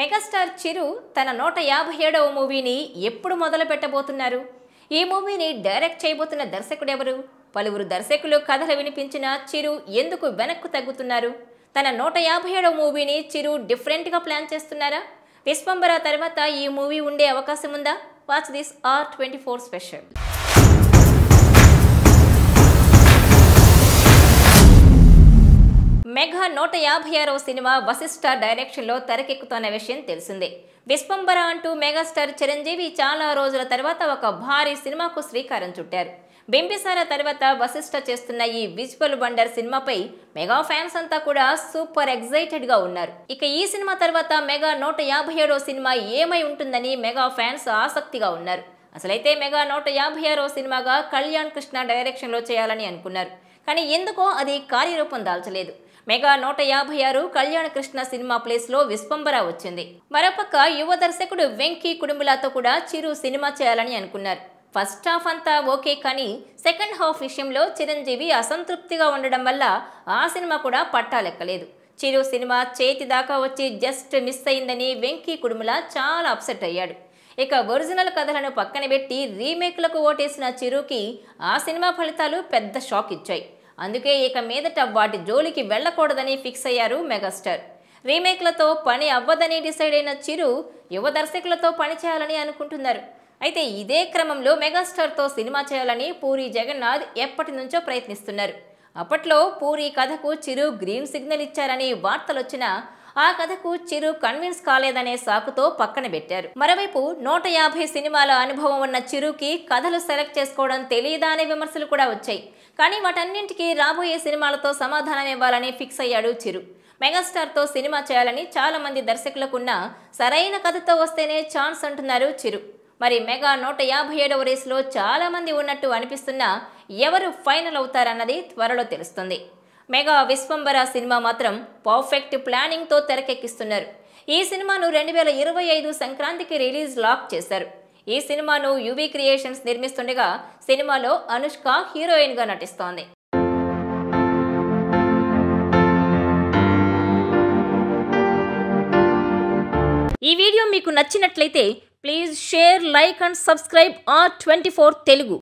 megastar చిరు తన నూట యాభై ఏడవ మూవీని ఎప్పుడు మొదలు పెట్టబోతున్నారు ఈ మూవీని డైరెక్ట్ చేయబోతున్న దర్శకుడు ఎవరు పలువురు దర్శకులు కథలు వినిపించిన చిరు ఎందుకు వెనక్కు తగ్గుతున్నారు తన నూట యాభై ఏడవ మూవీని చిరు డిఫరెంట్గా ప్లాన్ చేస్తున్నారా విశ్వంబర తర్వాత ఈ మూవీ ఉండే అవకాశం ఉందా watch this R twenty four special mega నూట యాభై ఆరవ సినిమా వశిష్ఠ డైరెక్షన్లో తెరకెక్కుతున్న విషయం తెలిసిందే విశ్వంబర అంటూ మెగాస్టార్ చిరంజీవి చాలా రోజుల తర్వాత ఒక భారీ సినిమాకు శ్రీకారం చుట్టారు బింబిసార తర్వాత వశిష్ఠ చేస్తున్న ఈ విజువల్ వండర్ సినిమాపై మెగా ఫ్యాన్స్ అంతా కూడా సూపర్ ఎగ్జైటెడ్ గా ఉన్నారు ఇక ఈ సినిమా తర్వాత మెగా నూట యాభై ఏడో సినిమా ఏమై ఉంటుందని మెగా ఫ్యాన్స్ ఆసక్తిగా ఉన్నారు అసలైతే మెగా నూట యాభై ఆరో సినిమాగా కళ్యాణ్ కృష్ణ డైరెక్షన్లో చేయాలని అనుకున్నారు కానీ ఎందుకో అది కార్యరూపం దాల్చలేదు మెగా నూట యాభై ఆరు కళ్యాణ కృష్ణ సినిమా ప్లేస్ లో విస్పంబర వచ్చింది మరోపక్క యువ దర్శకుడు వెంకీ కుడుములాతో కూడా చిరు సినిమా చేయాలని అనుకున్నారు ఫస్ట్ హాఫ్ అంతా ఓకే కానీ సెకండ్ హాఫ్ విషయంలో చిరంజీవి అసంతృప్తిగా ఉండడం వల్ల ఆ సినిమా కూడా పట్టాలెక్కలేదు చిరు సినిమా చేతి దాకా వచ్చి జస్ట్ మిస్ అయిందని వెంకీ కుడుముల చాలా అప్సెట్ అయ్యాడు ఇక ఒరిజినల్ కథలను పక్కన పెట్టి రీమేక్లకు ఓటేసిన చిరుకి ఆ సినిమా ఫలితాలు పెద్ద షాక్ ఇచ్చాయి అందుకే ఇక మీదట వాటి జోలికి వెళ్ళకూడదని ఫిక్స్ అయ్యారు మెగాస్టార్ రీమేక్లతో పని అవ్వదని డిసైడ్ అయిన చిరు యువ దర్శకులతో పని చేయాలని అనుకుంటున్నారు అయితే ఇదే క్రమంలో మెగాస్టార్తో సినిమా చేయాలని పూరి జగన్నాథ్ ఎప్పటి నుంచో ప్రయత్నిస్తున్నారు అప్పట్లో పూరి కథకు చిరు గ్రీన్ సిగ్నల్ ఇచ్చారని వార్తలొచ్చినా ఆ కథకు చిరు కన్విన్స్ కాలేదనే సాకుతో పక్కన పెట్టారు మరోవైపు నూట యాభై సినిమాల అనుభవం ఉన్న చిరుకి కథలు సెలెక్ట్ చేసుకోవడం తెలియదా అనే విమర్శలు కూడా వచ్చాయి కానీ వాటన్నింటికీ రాబోయే సినిమాలతో సమాధానం ఇవ్వాలని ఫిక్స్ అయ్యాడు చిరు మెగాస్టార్తో సినిమా చేయాలని చాలా మంది దర్శకులకున్న సరైన కథతో వస్తేనే ఛాన్స్ అంటున్నారు చిరు మరి మెగా నూట యాభై ఏడవ రేసులో చాలా మంది ఉన్నట్టు అనిపిస్తున్నా ఎవరు ఫైనల్ అవుతారన్నది త్వరలో తెలుస్తుంది మెగా విశ్వంబర సినిమా మాత్రం పర్ఫెక్ట్ ప్లానింగ్తో తెరకెక్కిస్తున్నారు ఈ సినిమాను రెండు వేల ఇరవై ఐదు సంక్రాంతికి రిలీజ్ లాక్ చేశారు ఈ సినిమాను యువి క్రియేషన్స్ నిర్మిస్తుండగా సినిమాలో అనుష్క హీరోయిన్గా నటిస్తోంది ఈ వీడియో మీకు నచ్చినట్లయితే please share like and subscribe R twenty four Telugu